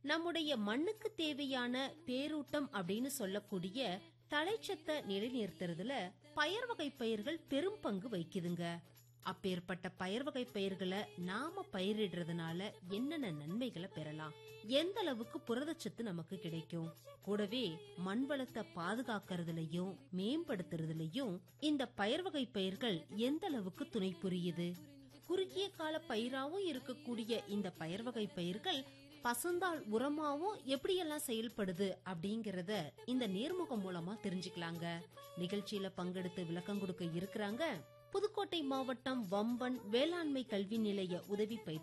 நம்முடைய மண்ணுக்கு தேவையான தேரூட்டம் அப்படின்னு சொல்லக்கூடிய தழைச்சத்தை நிலைநிறுத்துறதுல பயர் வகை பயிர்கள் பெரும் பங்கு வகிக்குதுங்க அப்பேற்பட்ட பயர் வகை பயிர்களை நாம பயிரிடுறதுனால என்னென்ன நன்மைகளை பெறலாம் எந்த அளவுக்கு புரதச்சத்து நமக்கு கிடைக்கும் கூடவே மண் வளத்தை பாதுகாக்கிறதுலயும் மேம்படுத்துறதுலயும் இந்த பயர் வகை பயிர்கள் எந்த அளவுக்கு துணை புரியுது குறுகிய கால பயிராவும் இருக்கக்கூடிய இந்த பயர் வகை பயிர்கள் பசுந்தாள் உரமாவும் எப்படியெல்லாம் செயல்படுது அப்படிங்கறத இந்த நேர்முகம் மூலமா தெரிஞ்சுக்கலாங்க நிகழ்ச்சியில பங்கெடுத்து விளக்கம் கொடுக்க இருக்கிறாங்க புதுக்கோட்டை மாவட்டம் வம்பன் வேளாண்மை கல்வி நிலைய உதவி பயிற்சி